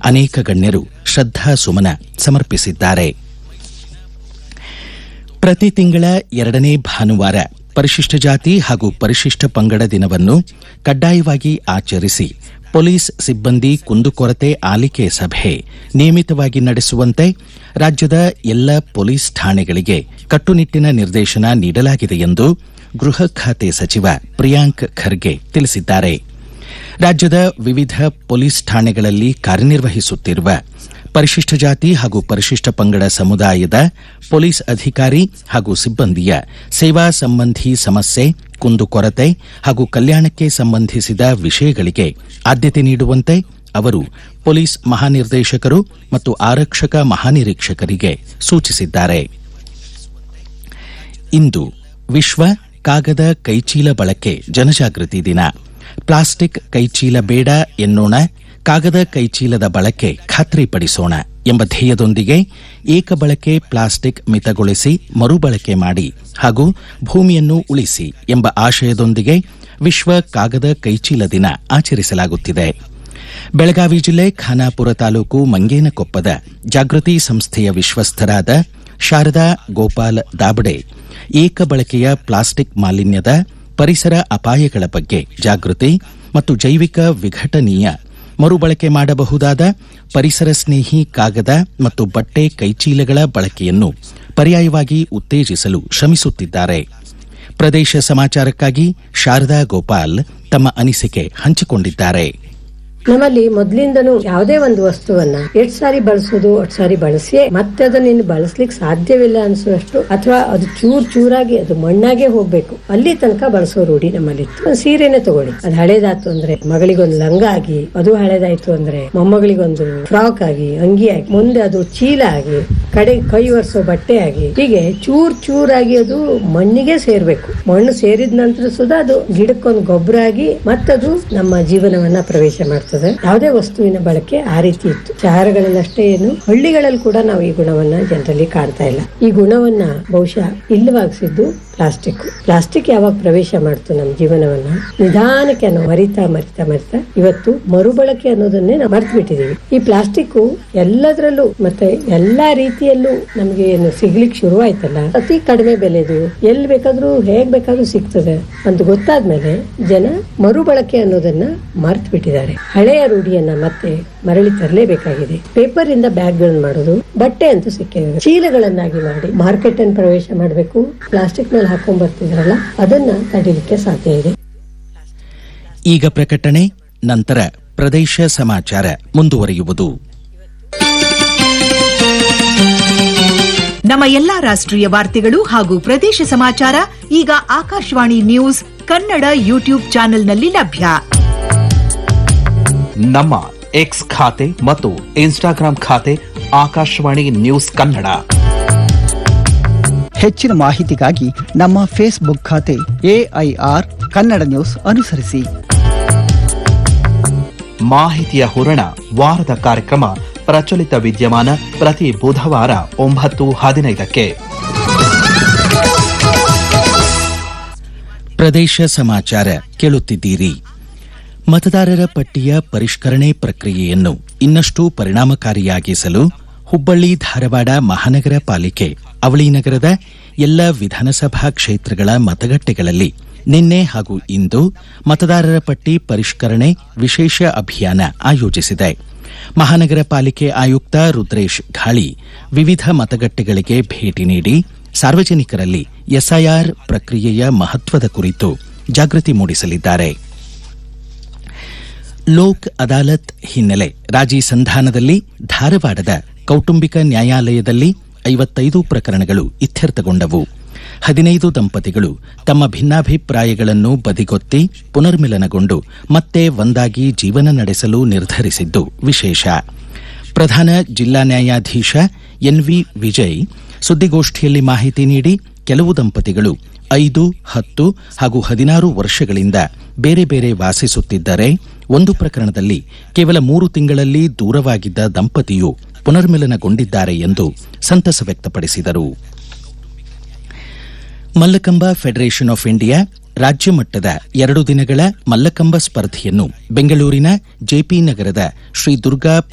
ಅನೇಕ ಗಣ್ಯರು ಶ್ರದ್ಧಾ ಸುಮನ ಸಮರ್ಪಿಸಿದ್ದಾರೆ ಪ್ರತಿ ತಿಂಗಳ ಎರಡನೇ ಭಾನುವಾರ ಪರಿಶಿಷ್ಟ ಜಾತಿ ಹಾಗೂ ಪರಿಶಿಷ್ಟ ಪಂಗಡ ದಿನವನ್ನು ಕಡ್ಡಾಯವಾಗಿ ಆಚರಿಸಿ ಪೊಲೀಸ್ ಸಿಬ್ಬಂದಿ ಕುಂದುಕೊರತೆ ಆಲಿಕೆ ಸಭೆ ನಿಯಮಿತವಾಗಿ ನಡೆಸುವಂತೆ ರಾಜ್ಯದ ಎಲ್ಲ ಪೊಲೀಸ್ ಠಾಣೆಗಳಿಗೆ ಕಟ್ಟುನಿಟ್ಟಿನ ನಿರ್ದೇಶನ ನೀಡಲಾಗಿದೆ ಎಂದು ಗೃಹ ಖಾತೆ ಸಚಿವ ಪ್ರಿಯಾಂಕ್ ಖರ್ಗೆ ತಿಳಿಸಿದ್ದಾರೆ ರಾಜ್ಯದ ವಿವಿಧ ಪೊಲೀಸ್ ಠಾಣೆಗಳಲ್ಲಿ ಕಾರ್ಯನಿರ್ವಹಿಸುತ್ತಿರುವ ಪರಿಶಿಷ್ಟ ಜಾತಿ ಹಾಗೂ ಪರಿಶಿಷ್ಟ ಪಂಗಡ ಸಮುದಾಯದ ಪೊಲೀಸ್ ಅಧಿಕಾರಿ ಹಾಗೂ ಸಿಬ್ಬಂದಿಯ ಸೇವಾ ಸಂಬಂಧಿ ಸಮಸ್ಯೆ ಕುಂದುಕೊರತೆ ಹಾಗೂ ಕಲ್ಯಾಣಕ್ಕೆ ಸಂಬಂಧಿಸಿದ ವಿಷಯಗಳಿಗೆ ಆದ್ಯತೆ ನೀಡುವಂತೆ ಅವರು ಪೊಲೀಸ್ ಮಹಾನಿರ್ದೇಶಕರು ಮತ್ತು ಆರಕ್ಷಕ ಮಹಾನಿರೀಕ್ಷಕರಿಗೆ ಸೂಚಿಸಿದ್ದಾರೆ ಇಂದು ವಿಶ್ವ ಕಾಗದ ಕೈಚೀಲ ಬಳಕೆ ಜನಜಾಗೃತಿ ದಿನ ಪ್ಲಾಸ್ಟಿಕ್ ಕೈಚೀಲ ಬೇಡ ಎನ್ನೋಣ ಕಾಗದ ಕೈಚೀಲದ ಬಳಕೆ ಖಾತ್ರಿಪಡಿಸೋಣ ಎಂಬ ಧ್ಯೇಯದೊಂದಿಗೆ ಏಕಬಳಕೆ ಪ್ಲಾಸ್ಟಿಕ್ ಮಿತಗೊಳಿಸಿ ಮರುಬಳಕೆ ಮಾಡಿ ಹಾಗೂ ಭೂಮಿಯನ್ನು ಉಳಿಸಿ ಎಂಬ ಆಶಯದೊಂದಿಗೆ ವಿಶ್ವ ಕಾಗದ ಕೈಚೀಲ ದಿನ ಆಚರಿಸಲಾಗುತ್ತಿದೆ ಬೆಳಗಾವಿ ಜಿಲ್ಲೆ ಖಾನಾಪುರ ತಾಲೂಕು ಮಂಗೇನಕೊಪ್ಪದ ಜಾಗೃತಿ ಸಂಸ್ಥೆಯ ವಿಶ್ವಸ್ಥರಾದ ಶಾರದಾ ಗೋಪಾಲ್ ದಾಬಡೆ ಏಕ ಬಳಕೆಯ ಪ್ಲಾಸ್ಟಿಕ್ ಮಾಲಿನ್ಯದ ಪರಿಸರ ಅಪಾಯಗಳ ಬಗ್ಗೆ ಜಾಗೃತಿ ಮತ್ತು ಜೈವಿಕ ವಿಘಟನೀಯ ಮರುಬಳಕೆ ಮಾಡಬಹುದಾದ ಪರಿಸರ ಸ್ನೇಹಿ ಕಾಗದ ಮತ್ತು ಬಟ್ಟೆ ಕೈಚೀಲಗಳ ಬಳಕೆಯನ್ನು ಪರ್ಯಾಯವಾಗಿ ಉತ್ತೇಜಿಸಲು ಶ್ರಮಿಸುತ್ತಿದ್ದಾರೆ ಪ್ರದೇಶ ಸಮಾಚಾರಕ್ಕಾಗಿ ಶಾರದಾ ಗೋಪಾಲ್ ತಮ್ಮ ಅನಿಸಿಕೆ ಹಂಚಿಕೊಂಡಿದ್ದಾರೆ ನಮ್ಮಲ್ಲಿ ಮೊದ್ಲಿಂದನೂ ಯಾವುದೇ ಒಂದು ವಸ್ತುವನ್ನ ಎಷ್ಟ್ ಸಾರಿ ಬಳಸೋದು ಅಷ್ಟ್ ಸಾರಿ ಬಳಸಿ ಮತ್ತೆ ಅದನ್ನ ಇನ್ನು ಬಳಸ್ಲಿಕ್ಕೆ ಸಾಧ್ಯವಿಲ್ಲ ಅನ್ಸುವಷ್ಟು ಅಥವಾ ಅದು ಚೂರ್ ಚೂರಾಗಿ ಅದು ಮಣ್ಣಾಗೆ ಹೋಗ್ಬೇಕು ಅಲ್ಲಿ ತನಕ ಬಳಸೋ ರೂಢಿ ನಮ್ಮಲ್ಲಿತ್ತು ಒಂದ್ ಸೀರೆನೆ ತಗೊಳ್ಳಿ ಅದು ಹಳೇದಾಯ್ತು ಅಂದ್ರೆ ಮಗಳಿಗೊಂದು ಲಂಗ ಆಗಿ ಅದು ಹಳೇದಾಯ್ತು ಅಂದ್ರೆ ಮೊಮ್ಮಗಳಿಗೊಂದು ಫ್ರಾಕ್ ಆಗಿ ಅಂಗಿ ಆಗಿ ಮುಂದೆ ಅದು ಚೀಲ ಆಗಿ ಕಡೆ ಕೈ ಒರೆಸೋ ಬಟ್ಟೆ ಆಗಿ ಹೀಗೆ ಚೂರ್ ಚೂರಾಗಿ ಅದು ಮಣ್ಣಿಗೆ ಸೇರ್ಬೇಕು ಮಣ್ಣು ಸೇರಿದ ನಂತರ ಸುಧಾ ಅದು ಗಿಡಕ್ಕೊಂದು ಗೊಬ್ಬರ ಆಗಿ ಮತ್ತದು ನಮ್ಮ ಜೀವನವನ್ನ ಪ್ರವೇಶ ಮಾಡ್ತದೆ ಯಾವುದೇ ವಸ್ತುವಿನ ಬಳಕೆ ಆ ರೀತಿ ಇತ್ತು ಶಹರಗಳಲ್ಲಷ್ಟೇ ಏನು ಹಳ್ಳಿಗಳಲ್ಲಿ ಕೂಡ ನಾವು ಈ ಗುಣವನ್ನ ಜನರಲ್ಲಿ ಕಾಣ್ತಾ ಇಲ್ಲ ಈ ಗುಣವನ್ನ ಬಹುಶಃ ಇಲ್ಲವಾಗಿಸಿದ್ದು ಪ್ಲಾಸ್ಟಿಕ್ ಪ್ಲಾಸ್ಟಿಕ್ ಯಾವಾಗ ಪ್ರವೇಶ ಮಾಡ್ತು ನಮ್ಮ ಜೀವನವನ್ನ ನಿಧಾನಕ್ಕೆ ನಾವು ಮರಿತಾ ಮರಿತಾ ಮರಿತಾ ಇವತ್ತು ಮರುಬಳಕೆ ಅನ್ನೋದನ್ನೇ ನಾವು ಮರ್ತು ಬಿಟ್ಟಿದೀವಿ ಈ ಪ್ಲಾಸ್ಟಿಕ್ ಎಲ್ಲದರಲ್ಲೂ ಮತ್ತೆ ಎಲ್ಲಾ ರೀತಿಯಲ್ಲೂ ನಮ್ಗೆ ಏನು ಸಿಗ್ಲಿಕ್ಕೆ ಶುರುವಾಯ್ತಲ್ಲ ಅತಿ ಕಡಿಮೆ ಬೆಲೆದು ಎಲ್ಲಿ ಬೇಕಾದ್ರೂ ಹೇಗ್ ಬೇಕಾದ್ರೂ ಸಿಗ್ತದೆ ಅಂತ ಗೊತ್ತಾದ್ಮೇಲೆ ಜನ ಮರುಬಳಕೆ ಅನ್ನೋದನ್ನ ಮರ್ತು ಬಿಟ್ಟಿದ್ದಾರೆ ಹಳೆಯ ರೂಢಿಯನ್ನ ಮತ್ತೆ ಮರಳಿ ತರಲೇಬೇಕಾಗಿದೆ ಪೇಪರ್ ಇಂದ ಬ್ಯಾಗ್ ಗಳನ್ನ ಮಾಡೋದು ಬಟ್ಟೆ ಅಂತೂ ಸಿಕ್ಕಿದೆ ಚೀಲಗಳನ್ನಾಗಿ ಮಾಡಿ ಮಾರ್ಕೆಟ್ ಅನ್ನು ಪ್ರವೇಶ ಮಾಡಬೇಕು ಪ್ಲಾಸ್ಟಿಕ್ ನಲ್ಲಿ ಹಾಕೊಂಡ್ ಬರ್ತಿದ್ರಲ್ಲ ಅದನ್ನ ತಡಿಲಿಕ್ಕೆ ಸಾಧ್ಯ ಇದೆ ಈಗ ಪ್ರಕಟಣೆ ನಂತರ ಪ್ರದೇಶ ಸಮಾಚಾರ ಮುಂದುವರಿಯುವುದು ನಮ್ಮ ಎಲ್ಲಾ ರಾಷ್ಟ್ರೀಯ ವಾರ್ತೆಗಳು ಹಾಗೂ ಪ್ರದೇಶ ಸಮಾಚಾರ ಈಗ ಆಕಾಶವಾಣಿ ನ್ಯೂಸ್ ಕನ್ನಡ ಯೂಟ್ಯೂಬ್ ಚಾನೆಲ್ನಲ್ಲಿ ಲಭ್ಯ ನಮ್ಮ ಎಕ್ಸ್ ಖಾತೆ ಮತ್ತು ಇನ್ಸ್ಟಾಗ್ರಾಂ ಖಾತೆ ಆಕಾಶವಾಣಿ ನ್ಯೂಸ್ ಕನ್ನಡ ಹೆಚ್ಚಿನ ಮಾಹಿತಿಗಾಗಿ ನಮ್ಮ ಫೇಸ್ಬುಕ್ ಖಾತೆ ಎಐಆರ್ ಕನ್ನಡ ನ್ಯೂಸ್ ಅನುಸರಿಸಿ ಮಾಹಿತಿಯ ಹೂರಣ ವಾರದ ಕಾರ್ಯಕ್ರಮ ಪ್ರಚಲಿತ ವಿದ್ಯಮಾನ ಪ್ರತಿ ಬುಧವಾರ ಒಂಬತ್ತು ಹದಿನೈದಕ್ಕೆ ಪ್ರದೇಶ ಸಮಾಚಾರ ಕೇಳುತ್ತಿದ್ದೀರಿ ಮತದಾರರ ಪಟ್ಟಿಯ ಪರಿಷ್ಕರಣೆ ಪ್ರಕ್ರಿಯೆಯನ್ನು ಇನ್ನಷ್ಟು ಪರಿಣಾಮಕಾರಿಯಾಗಿಸಲು ಹುಬ್ಬಳ್ಳಿ ಧಾರವಾಡ ಮಹಾನಗರ ಪಾಲಿಕೆ ಅವಳಿ ನಗರದ ಎಲ್ಲ ವಿಧಾನಸಭಾ ಕ್ಷೇತ್ರಗಳ ಮತಗಟ್ಟೆಗಳಲ್ಲಿ ನಿನ್ನೆ ಹಾಗೂ ಇಂದು ಮತದಾರರ ಪಟ್ಟಿ ಪರಿಷ್ಕರಣೆ ವಿಶೇಷ ಅಭಿಯಾನ ಆಯೋಜಿಸಿದೆ ಮಹಾನಗರ ಪಾಲಿಕೆ ಆಯುಕ್ತ ರುದ್ರೇಶ್ ಘಾಳಿ ವಿವಿಧ ಮತಗಟ್ಟೆಗಳಿಗೆ ಭೇಟಿ ನೀಡಿ ಸಾರ್ವಜನಿಕರಲ್ಲಿ ಎಸ್ಐಆರ್ ಪ್ರಕ್ರಿಯೆಯ ಮಹತ್ವದ ಕುರಿತು ಜಾಗೃತಿ ಮೂಡಿಸಲಿದ್ದಾರೆ ಲೋಕ್ ಅದಾಲತ್ ಹಿನ್ನೆಲೆ ರಾಜಿ ಸಂಧಾನದಲ್ಲಿ ಧಾರವಾಡದ ಕೌಟುಂಬಿಕ ನ್ಯಾಯಾಲಯದಲ್ಲಿ ಐವತ್ತೈದು ಪ್ರಕರಣಗಳು ಇತ್ಯರ್ಥಗೊಂಡವು ಹದಿನೈದು ದಂಪತಿಗಳು ತಮ್ಮ ಭಿನ್ನಾಭಿಪ್ರಾಯಗಳನ್ನು ಬದಿಗೊತ್ತಿ ಪುನರ್ಮಿಲನಗೊಂಡು ಮತ್ತೆ ಒಂದಾಗಿ ಜೀವನ ನಡೆಸಲು ನಿರ್ಧರಿಸಿದ್ದು ವಿಶೇಷ ಪ್ರಧಾನ ಜಿಲ್ಲಾ ನ್ಯಾಯಾಧೀಶ ಎನ್ವಿ ವಿಜಯ್ ಸುದ್ದಿಗೋಷ್ಠಿಯಲ್ಲಿ ಮಾಹಿತಿ ನೀಡಿ ಕೆಲವು ದಂಪತಿಗಳು ಐದು ಹತ್ತು ಹಾಗೂ ಹದಿನಾರು ವರ್ಷಗಳಿಂದ ಬೇರೆ ಬೇರೆ ವಾಸಿಸುತ್ತಿದ್ದರೆ ಒಂದು ಪ್ರಕರಣದಲ್ಲಿ ಕೇವಲ ಮೂರು ತಿಂಗಳಲ್ಲಿ ದೂರವಾಗಿದ್ದ ದಂಪತಿಯು ಪುನರ್ಮಿಲನಗೊಂಡಿದ್ದಾರೆ ಎಂದು ಸಂತಸ ವ್ಯಕ್ತಪಡಿಸಿದರು ಮಲ್ಲಕಂಬ ಫೆಡರೇಷನ್ ಆಫ್ ಇಂಡಿಯಾ ರಾಜ್ಯ ಮಟ್ಟದ ಎರಡು ದಿನಗಳ ಮಲ್ಲಕಂಬ ಸ್ಪರ್ಧೆಯನ್ನು ಬೆಂಗಳೂರಿನ ಜೆಪಿ ನಗರದ ಶ್ರೀ ದುರ್ಗಾ